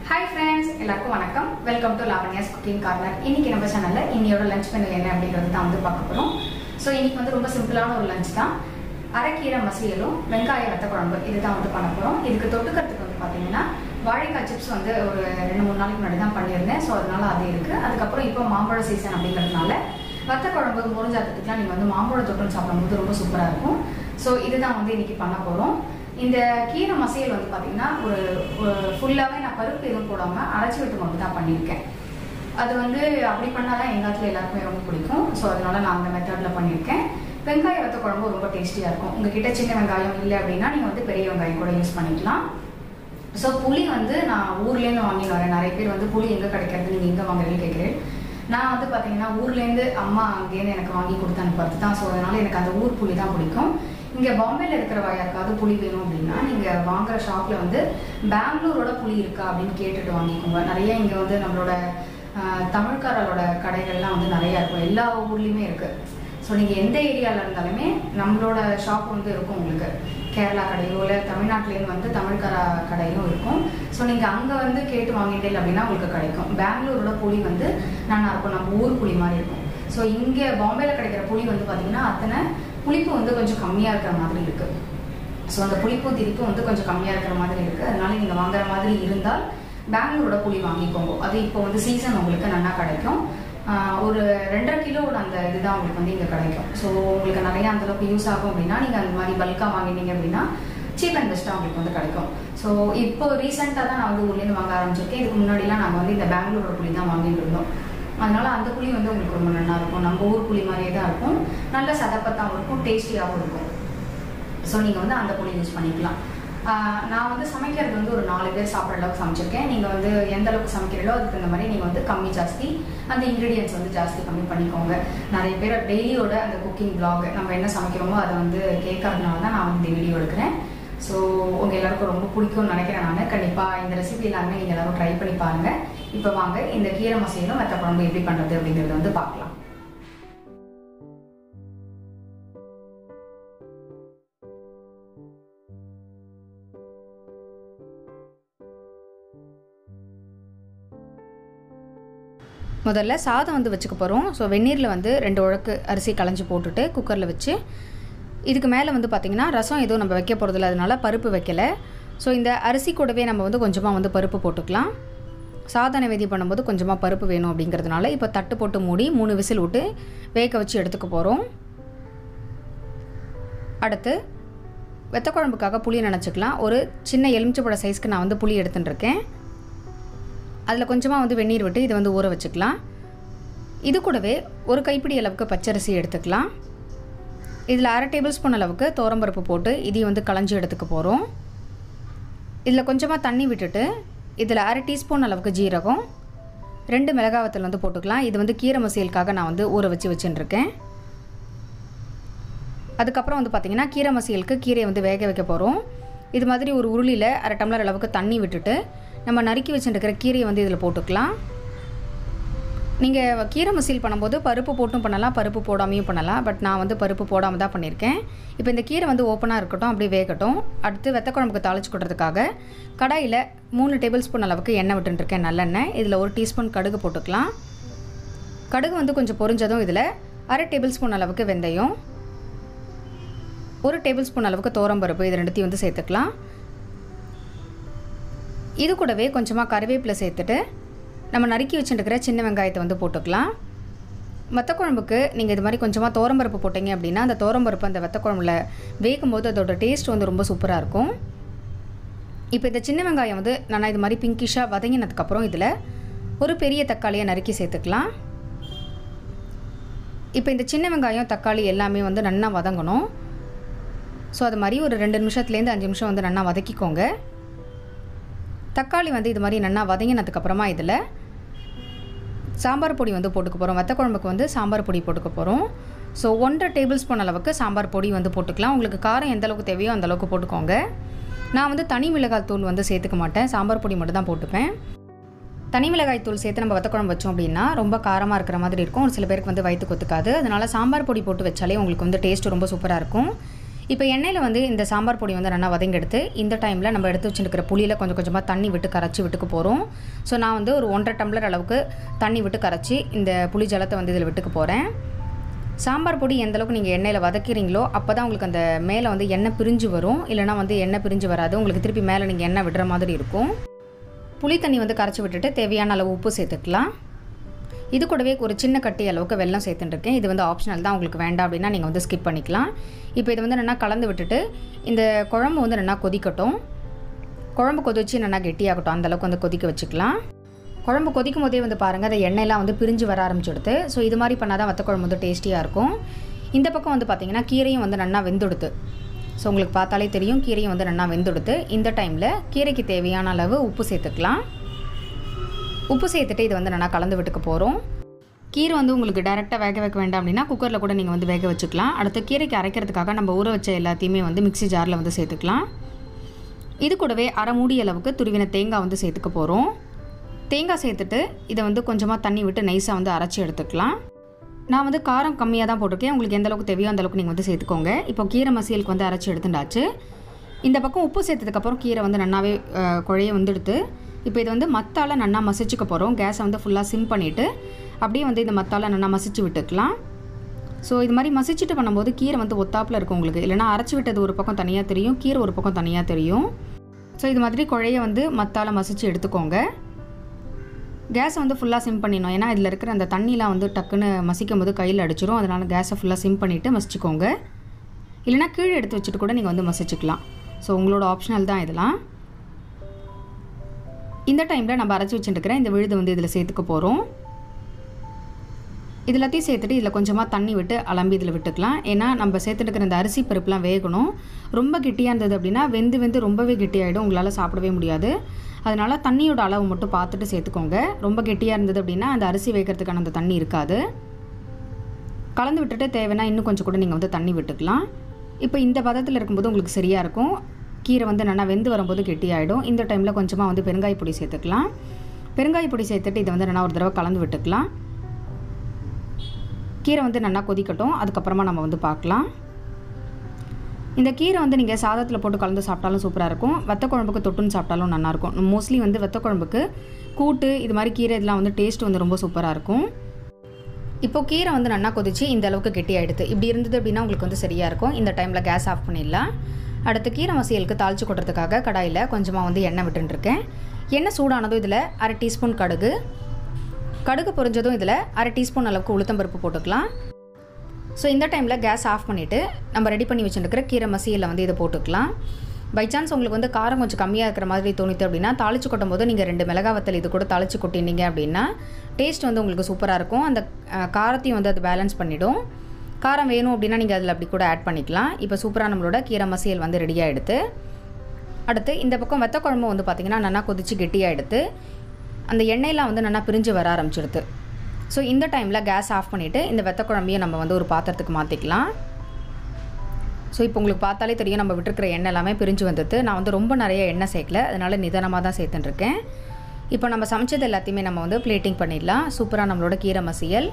hi friends எல்லாருக்கும் வணக்கம் welcome to Lavanya's cooking corner இன்னைக்கு நம்ம சேனல்ல இன்னையோட லஞ்ச் மெனு என்ன அப்படிங்கிறது தான் வந்து பார்க்க போறோம் ஸோ இன்னைக்கு வந்து ரொம்ப சிம்பிளான ஒரு லஞ்ச் தான் அரைக்கீரை மசியலும் வெங்காய வத்த குழம்பு இதுதான் வந்து பண்ண போறோம் இதுக்கு தொட்டுக்கிறதுக்கு வந்து பாத்தீங்கன்னா வாழைக்காய் சிப்ஸ் வந்து ஒரு ரெண்டு மூணு நாளைக்கு முன்னாடி தான் பண்ணியிருந்தேன் ஸோ அதனால அது இருக்கு அதுக்கப்புறம் இப்போ மாம்பழ சீசன் அப்படிங்கிறதுனால வத்த குழம்பு முறிஞ்சாத்துக்குலாம் நீங்கள் வந்து மாம்பழ தொட்டுன்னு சாப்பிடும்போது ரொம்ப சூப்பராக இருக்கும் ஸோ இதுதான் வந்து இன்னைக்கு பண்ண போகிறோம் இந்த கீரை மசியல் வந்து பார்த்தீங்கன்னா ஒரு ஃபுல்லாகவே நான் பருப்பு எதுவும் போடாமல் அரைச்சி விட்டு மட்டும் தான் பண்ணியிருக்கேன் அது வந்து அப்படி பண்ணால் தான் எங்கள் ஆத்துல எல்லாருக்குமே ரொம்ப பிடிக்கும் ஸோ அதனால நான் அந்த மெத்தடில் பண்ணியிருக்கேன் வெங்காய வத்த குழம்பு ரொம்ப டேஸ்டியாக இருக்கும் உங்ககிட்ட சின்ன வெங்காயம் இல்லை அப்படின்னா நீங்கள் வந்து பெரிய வெங்காயம் கூட யூஸ் பண்ணிக்கலாம் ஸோ புளி வந்து நான் ஊர்லேருந்து வாங்கிட்டு வரேன் நிறைய பேர் வந்து புளி எங்கே கிடைக்கிறது நீங்கள் எங்கே வாங்குறீங்கன்னு கேட்குறேன் நான் வந்து பார்த்தீங்கன்னா ஊர்லேருந்து அம்மா அங்கேருந்து எனக்கு வாங்கி கொடுத்து அனுப்புறது தான் ஸோ அதனால எனக்கு அந்த ஊர் புளி தான் பிடிக்கும் இங்கே பாம்பேல இருக்கிற யாருக்காவது புளி வேணும் அப்படின்னா நீங்கள் வாங்குற ஷாப்பில் வந்து பெங்களூரோட புளி இருக்கா அப்படின்னு கேட்டுட்டு வாங்கிக்கோங்க நிறைய இங்கே வந்து நம்மளோட ஆஹ், தமிழ்காரரோட கடைகள்லாம் வந்து நிறைய இருக்கும் எல்லா ஊர்லேயுமே இருக்குது ஸோ நீங்கள் எந்த ஏரியாவில் இருந்தாலுமே நம்மளோட ஷாப் வந்து இருக்கும் உங்களுக்கு கேரளா கடையோ இல்லை தமிழ்நாட்டிலேருந்து வந்து தமிழ்கார கடையும் இருக்கும் ஸோ நீங்கள் அங்கே வந்து கேட்டு வாங்கிட்டீங்க அப்படின்னா உங்களுக்கு கிடைக்கும் பெங்களூரோட புளி வந்து நல்லா இருக்கும் நம்ம ஊர் புளி மாதிரி இருக்கும் ஸோ இங்கே பாம்பேல கிடைக்கிற புளி வந்து பார்த்தீங்கன்னா அத்தனை புளிப்பு வந்து கொஞ்சம் கம்மியாக இருக்கிற மாதிரி இருக்குது ஸோ அந்த புளிப்பு திரிப்பு வந்து கொஞ்சம் கம்மியாக இருக்கிற மாதிரி இருக்குது அதனால நீங்கள் வாங்குற மாதிரி இருந்தால் பெங்களூரோட புளி வாங்கிக்கோங்க அது இப்போ வந்து சீசன் உங்களுக்கு நல்லா கிடைக்கும் ஆஹ் ஒரு ரெண்டரை கிலோவோட அந்த இதுதான் உங்களுக்கு வந்து இங்கே கிடைக்கும் ஸோ உங்களுக்கு நிறைய அந்த அளவுக்கு யூஸ் ஆகும் அப்படின்னா நீங்கள் அந்த மாதிரி பல்காக வாங்கினீங்க அப்படின்னா சீப் அண்ட் பெஸ்ட்டாக உங்களுக்கு வந்து கிடைக்கும் ஸோ இப்போ ரீசெண்டாக தான் நான் வந்து ஊர்லேருந்து வாங்க ஆரம்பிச்சிருக்கேன் இதுக்கு முன்னாடிலாம் நாங்கள் வந்து இந்த பெங்களூரோட புளி தான் வாங்கிட்டு இருந்தோம் அதனால அந்த புளி வந்து உங்களுக்கு ரொம்ப நல்லா இருக்கும் நம்ம ஊர் புளி மாதிரியே தான் இருக்கும் நல்ல சதப்பத்தாகவும் இருக்கும் டேஸ்டியாகவும் இருக்கும் ஸோ நீங்கள் வந்து அந்த புளி யூஸ் பண்ணிக்கலாம் ஆஹ் நான் வந்து சமைக்கிறது வந்து ஒரு நாலு பேர் சாப்பிட்ற அளவுக்கு சமைச்சிருக்கேன் நீங்கள் வந்து எந்த அளவுக்கு சமைக்கிறீங்களோ அதுக்கு தகுந்த மாதிரி நீங்கள் வந்து கம்மி ஜாஸ்தி அந்த இன்க்ரீடியன்ஸ் வந்து ஜாஸ்தி கம்மி பண்ணிக்கோங்க நிறைய பேர் டெய்லியோட அந்த குக்கிங் vlog நம்ம என்ன சமைக்கிறோமோ அதை வந்து கேட்கறதுனால தான் நான் வந்து இந்த வீடியோ எடுக்கிறேன் ஸோ உங்கள் எல்லாருக்கும் ரொம்ப பிடிக்கும்னு நினைக்கிறேன் நான் கண்டிப்பாக இந்த ரெசிபி எல்லாருமே நீங்கள் எல்லாரும் ட்ரை பண்ணி பாருங்கள் இப்போ வாங்க இந்த கீரை மசையிலும் மற்ற குழம்பு எப்படி பண்ணுறது அப்படிங்கிறத வந்து பார்க்கலாம் முதல்ல சாதம் வந்து வச்சுக்க போகிறோம் ஸோ வெந்நீரில் வந்து ரெண்டு உழக்கு அரிசி களைஞ்சி போட்டுட்டு குக்கரில் வச்சு இதுக்கு மேலே வந்து பார்த்திங்கன்னா ரசம் எதுவும் நம்ம வைக்க போகிறதில்ல அதனால பருப்பு வைக்கல ஸோ இந்த அரிசி கூடவே நம்ம வந்து கொஞ்சமாக வந்து பருப்பு போட்டுக்கலாம் சாதம் நைவேத்தியம் பண்ணும்போது கொஞ்சமாக பருப்பு வேணும் அப்படிங்கிறதுனால இப்போ தட்டு போட்டு மூடி மூணு விசில் விட்டு வேக வச்சு எடுத்துக்க போகிறோம் அடுத்து வெத்த குழம்புக்காக புளி நினச்சிக்கலாம் ஒரு சின்ன எலுமிச்சப்பழ சைஸ்க்கு நான் வந்து புளி எடுத்துன்னு இருக்கேன் அதில் கொஞ்சமாக வந்து வெந்நீர் விட்டு இதை வந்து ஊற வச்சுக்கலாம் இது கூடவே ஒரு கைப்பிடி அளவுக்கு பச்சரிசி எடுத்துக்கலாம் இதில் அரை டேபிள் ஸ்பூன் அளவுக்கு தோரம்பருப்பு போட்டு இதையும் வந்து களைஞ்சி எடுத்துக்க போகிறோம் இதில் கொஞ்சமாக தண்ணி விட்டுட்டு இதில் அரை டீஸ்பூன் அளவுக்கு ஜீரகம் ரெண்டு மிளகாவத்தல் வந்து போட்டுக்கலாம் இது வந்து கீரை மசியலுக்காக நான் வந்து ஊற வச்சு வச்சுட்டுருக்கேன் அதுக்கப்புறம் வந்து பார்த்திங்கன்னா கீரை மசியலுக்கு கீரையை வந்து வேக வைக்க போகிறோம் இது மாதிரி ஒரு உருளியில் அரை டம்ளர் அளவுக்கு தண்ணி விட்டுட்டு நம்ம நறுக்கி வச்சுருக்கிற கீரையை வந்து இதில் போட்டுக்கலாம் நீங்கள் கீரை மசியல் பண்ணும்போது பருப்பு போட்டும் பண்ணலாம் பருப்பு போடாமையும் பண்ணலாம் பட் நான் வந்து பருப்பு போடாமல் தான் பண்ணியிருக்கேன் இப்போ இந்த கீரை வந்து ஓப்பனாக இருக்கட்டும் அப்படியே வேகட்டும் அடுத்து வெத்த குழம்புக்கு தாளிச்சு கொடுறதுக்காக கடாயில் மூணு டேபிள் ஸ்பூன் அளவுக்கு எண்ணெய் விட்டுருக்கேன் நல்லெண்ணெய் இதில் ஒரு டீஸ்பூன் கடுகு போட்டுக்கலாம் கடுகு வந்து கொஞ்சம் பொரிஞ்சதும் இதில் அரை டேபிள் ஸ்பூன் அளவுக்கு வெந்தயம் ஒரு டேபிள் ஸ்பூன் அளவுக்கு தோரம்பருப்பு இது ரெண்டுத்தையும் வந்து சேர்த்துக்கலாம் இது கூடவே கொஞ்சமாக கருவேப்பிலை சேர்த்துட்டு நம்ம நறுக்கி வச்சுருக்கிற சின்ன வெங்காயத்தை வந்து போட்டுக்கலாம் வத்த குழம்புக்கு நீங்கள் இது மாதிரி கொஞ்சமாக தோரம்பருப்பு போட்டிங்க அப்படின்னா அந்த தோரம்பருப்பு அந்த வத்த குழம்புல வேகும் போது அதோட டேஸ்ட் வந்து ரொம்ப சூப்பராக இருக்கும் இப்போ இந்த சின்ன வெங்காயம் வந்து நான் இது மாதிரி பிங்கிஷாக வதங்கினதுக்கப்புறம் இதில் ஒரு பெரிய தக்காளியை நறுக்கி சேர்த்துக்கலாம் இப்போ இந்த சின்ன வெங்காயம் தக்காளி எல்லாமே வந்து நல்லா வதங்கணும் ஸோ அது மாதிரி ஒரு ரெண்டு நிமிஷத்துலேருந்து அஞ்சு நிமிஷம் வந்து நல்லா வதக்கிக்கோங்க தக்காளி வந்து இது மாதிரி நல்லா வதங்கினதுக்கப்புறமா இதில் சாம்பார் பொடி வந்து போட்டுக்க போகிறோம் வத்த குழம்புக்கு வந்து சாம்பார் பொடி போட்டுக்க போகிறோம் ஸோ ஒன்றரை டேபிள் ஸ்பூன் அளவுக்கு சாம்பார் பொடி வந்து போட்டுக்கலாம் உங்களுக்கு காரம் எந்த அளவுக்கு தேவையோ அந்த அளவுக்கு போட்டுக்கோங்க நான் வந்து தனி மிளகாய் தூள் வந்து சேர்த்துக்க மாட்டேன் சாம்பார் பொடி மட்டும் தான் போட்டுப்பேன் தனி மிளகாய் தூள் சேர்த்து நம்ம வத்த குழம்பு வச்சோம் அப்படின்னா ரொம்ப காரமாக இருக்கிற மாதிரி இருக்கும் ஒரு சில பேருக்கு வந்து வயிற்று கொத்துக்காது அதனால் சாம்பார் பொடி போட்டு வச்சாலே உங்களுக்கு வந்து டேஸ்ட் ரொம்ப சூப்பராக இருக்கும் இப்போ எண்ணெயில் வந்து இந்த சாம்பார் பொடி வந்து நல்லா வதங்கெடுத்து இந்த டைமில் நம்ம எடுத்து வச்சுருக்கிற புளியில் கொஞ்சம் கொஞ்சமாக தண்ணி விட்டு கரைச்சி விட்டுக்க போகிறோம் ஸோ நான் வந்து ஒரு ஒன்றரை டம்ளர் அளவுக்கு தண்ணி விட்டு கரைச்சி இந்த புளி ஜலத்தை வந்து இதில் விட்டுக்க போகிறேன் சாம்பார் பொடி எந்த அளவுக்கு நீங்கள் எண்ணெயில் வதக்கிறீங்களோ அப்போ தான் உங்களுக்கு அந்த மேலே வந்து எண்ணெய் பிரிஞ்சு வரும் இல்லைனா வந்து எண்ணெய் பிரிஞ்சு வராது உங்களுக்கு திருப்பி மேலே நீங்கள் எண்ணெய் விடுற மாதிரி இருக்கும் புளி தண்ணி வந்து கரைச்சி விட்டுட்டு தேவையான அளவு உப்பு சேர்த்துக்கலாம் இது கூடவே ஒரு சின்ன கட்டி அளவுக்கு வெல்லம் சேர்த்துட்டுருக்கேன் இது வந்து ஆப்ஷனல் தான் உங்களுக்கு வேண்டாம் அப்படின்னா நீங்கள் வந்து ஸ்கிப் பண்ணிக்கலாம் இப்போ இது வந்து நல்லா கலந்து விட்டுட்டு இந்த குழம்பு வந்து நல்லா கொதிக்கட்டும் குழம்பு கொதிச்சு நல்லா கெட்டியாகட்டும் அந்தளவுக்கு வந்து கொதிக்க வச்சுக்கலாம் குழம்பு கொதிக்கும் போதே வந்து பாருங்கள் அந்த எண்ணெயெல்லாம் வந்து பிரிஞ்சு வர ஆரம்பிச்சுடுது ஸோ இது மாதிரி பண்ணால் தான் வத்த குழம்பு வந்து டேஸ்டியாக இருக்கும் இந்த பக்கம் வந்து பார்த்திங்கன்னா கீரையும் வந்து நல்லா வெந்துடுது ஸோ உங்களுக்கு பார்த்தாலே தெரியும் கீரையும் வந்து நல்லா வெந்துடுது இந்த டைமில் கீரைக்கு தேவையான அளவு உப்பு சேர்த்துக்கலாம் உப்பு சேர்த்துட்டு இதை வந்து நல்லா கலந்து விட்டுக்க போகிறோம் கீரை வந்து உங்களுக்கு டைரெக்டாக வேக வைக்க வேண்டாம் அப்படின்னா குக்கரில் கூட நீங்கள் வந்து வேக வச்சுக்கலாம் அடுத்து கீரைக்கு அரைக்கிறதுக்காக நம்ம ஊற வச்ச எல்லாத்தையுமே வந்து மிக்ஸி ஜாரில் வந்து சேர்த்துக்கலாம் இது கூடவே அரை மூடி அளவுக்கு துருவின தேங்காய் வந்து சேர்த்துக்க போகிறோம் தேங்காய் சேர்த்துட்டு இதை வந்து கொஞ்சமாக தண்ணி விட்டு நைஸாக வந்து அரைச்சி எடுத்துக்கலாம் நான் வந்து காரம் கம்மியாக தான் போட்டிருக்கேன் உங்களுக்கு எந்த அளவுக்கு தேவையோ அந்த அளவுக்கு நீங்கள் வந்து சேர்த்துக்கோங்க இப்போ கீரை மசியலுக்கு வந்து அரைச்சி எடுத்துட்டாச்சு இந்த பக்கம் உப்பு சேர்த்ததுக்கப்புறம் கீரை வந்து நன்னாவே அஹ், குழைய வந்துடுத்து இப்போ இது வந்து மத்தால் நல்லா மசிச்சுக்க போகிறோம் கேஸை வந்து ஃபுல்லாக சிம் பண்ணிவிட்டு அப்படியே வந்து இந்த மத்தால் நல்லா மசிச்சு விட்டுக்கலாம் ஸோ இது மாதிரி மசிச்சுட்டு பண்ணும்போது கீரை வந்து ஒத்தாப்பில் இருக்கும் உங்களுக்கு இல்லைனா அரைச்சி விட்டது ஒரு பக்கம் தனியாக தெரியும் கீரை ஒரு பக்கம் தனியாக தெரியும் ஸோ இது மாதிரி குழைய வந்து மத்தால் மசிச்சு எடுத்துக்கோங்க கேஸை வந்து ஃபுல்லாக சிம் பண்ணிடணும் ஏன்னா இதில் இருக்கிற அந்த தண்ணிலாம் வந்து டக்குன்னு மசிக்கும் போது கையில் அடிச்சிரும் அதனால் கேஸை ஃபுல்லாக சிம் பண்ணிவிட்டு மசிச்சுக்கோங்க இல்லைனா கீழே எடுத்து வச்சுட்டு கூட நீங்கள் வந்து மசிச்சுக்கலாம் ஸோ உங்களோட ஆப்ஷனல் தான் இதெல்லாம் இந்த டைமில் நம்ம அரைச்சி வச்சுட்டுருக்கிற இந்த விழுது வந்து இதில் சேர்த்துக்க போகிறோம் இது எல்லாத்தையும் சேர்த்துட்டு இதில் கொஞ்சமாக தண்ணி விட்டு அலம்பி இதில் விட்டுக்கலாம் ஏன்னா நம்ம சேர்த்துட்டுக்கிற இந்த அரிசி பருப்புலாம் வேகணும் ரொம்ப கெட்டியாக இருந்தது அப்படின்னா வெந்து வெந்து ரொம்பவே கெட்டியாகிடும் உங்களால் சாப்பிடவே முடியாது அதனால் தண்ணியோட அளவு மட்டும் பார்த்துட்டு சேர்த்துக்கோங்க ரொம்ப கெட்டியாக இருந்தது அப்படின்னா அந்த அரிசி வேகிறதுக்கான அந்த தண்ணி இருக்காது கலந்து விட்டுட்டு தேவைன்னா இன்னும் கொஞ்சம் கூட நீங்கள் வந்து தண்ணி விட்டுக்கலாம் இப்போ இந்த பதத்தில் இருக்கும்போது உங்களுக்கு சரியாக இருக்கும் கீரை வந்து நல்லா வெந்து வரும்போது கெட்டியாயிடும் இந்த டைமில் கொஞ்சமாக வந்து பெருங்காய பொடி சேர்த்துக்கலாம் பெருங்காய பொடி சேர்த்துட்டு இதை வந்து நல்லா ஒரு தடவை கலந்து விட்டுக்கலாம் கீரை வந்து நல்லா கொதிக்கட்டும் அதுக்கப்புறமா நம்ம வந்து பார்க்கலாம் இந்த கீரை வந்து நீங்கள் சாதத்தில் போட்டு கலந்து சாப்பிட்டாலும் சூப்பராக இருக்கும் வத்த குழம்புக்கு தொட்டுன்னு சாப்பிட்டாலும் நல்லாயிருக்கும் மோஸ்ட்லி வந்து வத்த குழம்புக்கு கூட்டு இது மாதிரி கீரை இதெல்லாம் வந்து டேஸ்ட் வந்து ரொம்ப சூப்பராக இருக்கும் இப்போ கீரை வந்து நல்லா கொதிச்சு இந்த அளவுக்கு கெட்டியாயிடுது இப்படி இருந்தது அப்படின்னா உங்களுக்கு வந்து சரியாக இருக்கும் இந்த டைமில் கேஸ் ஆஃப் பண்ணிடலாம் அடுத்து கீரை மசியலுக்கு தாளிச்சு கொட்டுறதுக்காக கடாயில் கொஞ்சமாக வந்து எண்ணெய் விட்டுருக்கேன் எண்ணெய் சூடானதும் இதில் அரை டீஸ்பூன் கடுகு கடுகு பொரிஞ்சதும் இதில் அரை டீஸ்பூன் அளவுக்கு உளுத்தம்பருப்பு போட்டுக்கலாம் ஸோ இந்த டைமில் கேஸ் ஆஃப் பண்ணிவிட்டு நம்ம ரெடி பண்ணி வச்சுருக்கிற கீரை மசியலில் வந்து இதை போட்டுக்கலாம் பை சான்ஸ் உங்களுக்கு வந்து காரம் கொஞ்சம் கம்மியாக இருக்கிற மாதிரி தோணுது அப்படின்னா தாளிச்சு கொட்டும் போது நீங்கள் ரெண்டு மிளகா வத்தல் இது கூட தாளிச்சு கொட்டினீங்க அப்படின்னா டேஸ்ட் வந்து உங்களுக்கு சூப்பராக இருக்கும் அந்த அஹ், காரத்தையும் வந்து அது பேலன்ஸ் பண்ணிடும் காரம் வேணும் அப்படின்னா நீங்கள் அதில் அப்படி கூட ஆட் பண்ணிக்கலாம் இப்போ சூப்பராக நம்மளோட கீரை மசியல் வந்து ரெடியாக எடுத்து அடுத்து இந்த பக்கம் வெத்த குழம்பு வந்து பார்த்திங்கன்னா நல்லா கொதிச்சு கெட்டியாக எடுத்து அந்த எண்ணெயெல்லாம் வந்து நல்லா பிரிஞ்சு வர ஆரம்பிச்சிடுது ஸோ இந்த டைமில் கேஸ் ஆஃப் பண்ணிவிட்டு இந்த வெத்த குழம்பையும் நம்ம வந்து ஒரு பாத்திரத்துக்கு மாற்றிக்கலாம் ஸோ இப்போ உங்களுக்கு பார்த்தாலே தெரியும் நம்ம விட்டுருக்கிற எண்ணெய் எல்லாமே பிரிஞ்சு வந்தது நான் வந்து ரொம்ப நிறைய எண்ணெய் சேர்க்கல அதனால் நிதானமாக தான் சேர்த்துட்டுருக்கேன் இப்போ நம்ம சமைச்சது எல்லாத்தையுமே நம்ம வந்து பிளேட்டிங் பண்ணிடலாம் சூப்பராக நம்மளோட கீரை மசியல்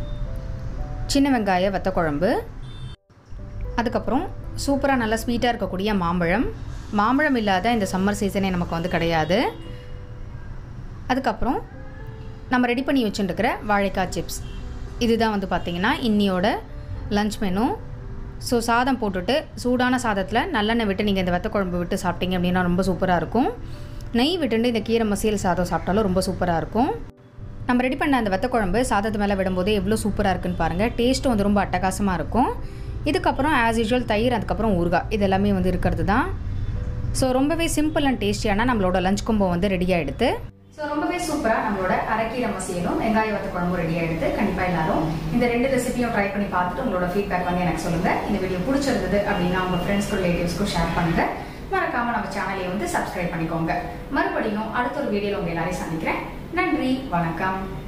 சின்ன வெங்காய வத்த குழம்பு அதுக்கப்புறம் சூப்பராக நல்லா ஸ்வீட்டாக இருக்கக்கூடிய மாம்பழம் மாம்பழம் இல்லாத இந்த சம்மர் சீசனே நமக்கு வந்து கிடையாது அதுக்கப்புறம் நம்ம ரெடி பண்ணி வச்சுட்டுருக்கிற வாழைக்காய் சிப்ஸ் இதுதான் வந்து பார்த்திங்கன்னா இன்னியோட லஞ்ச் மெனு ஸோ சாதம் போட்டுட்டு சூடான சாதத்தில் நல்லெண்ணெய் விட்டு நீங்கள் இந்த வெத்த குழம்பு விட்டு சாப்பிட்டீங்க அப்படின்னா ரொம்ப சூப்பராக இருக்கும் நெய் விட்டுட்டு இந்த கீரை மசியல் சாதம் சாப்பிட்டாலும் ரொம்ப சூப்பராக இருக்கும் நம்ம ரெடி பண்ண அந்த வெத்த குழம்பு சாதத்து மேலே விடும்போது எவ்வளோ சூப்பராக இருக்குன்னு பாருங்கள் டேஸ்ட்டும் வந்து ரொம்ப அட்டகாசமாக இருக்கும் இதுக்கப்புறம் ஆஸ் யூஷுவல் தயிர் அதுக்கப்புறம் ஊறுகாய் இது எல்லாமே வந்து இருக்கிறது தான் ஸோ ரொம்பவே சிம்பிள் அண்ட் டேஸ்டியான நம்மளோட லஞ்ச் கும்போ வந்து ரெடியாக எடுத்து ஸோ ரொம்பவே சூப்பராக நம்மளோட அரைக்கீரை மசியலும் வெங்காய வத்த குழம்பு ரெடியாக எடுத்து கண்டிப்பாக எல்லாரும் இந்த ரெண்டு ரெசிபியும் ட்ரை பண்ணி பார்த்துட்டு உங்களோட ஃபீட்பேக் வந்து எனக்கு சொல்லுங்கள் இந்த வீடியோ பிடிச்சிருந்தது அப்படின்னா உங்கள் ஃப்ரெண்ட்ஸ்க்கும் ரிலேட்டிவ்ஸ்க்கும் ஷேர் பண்ணுங்கள் மறக்காம நம்ம சேனலையும் வந்து சப்ஸ்கிரைப் பண்ணிக்கோங்க மறுபடியும் அடுத்த ஒரு வீடியோவில் உங்கள் எல்லாரையும் சந்திக்கிறேன் நன்றி வணக்கம்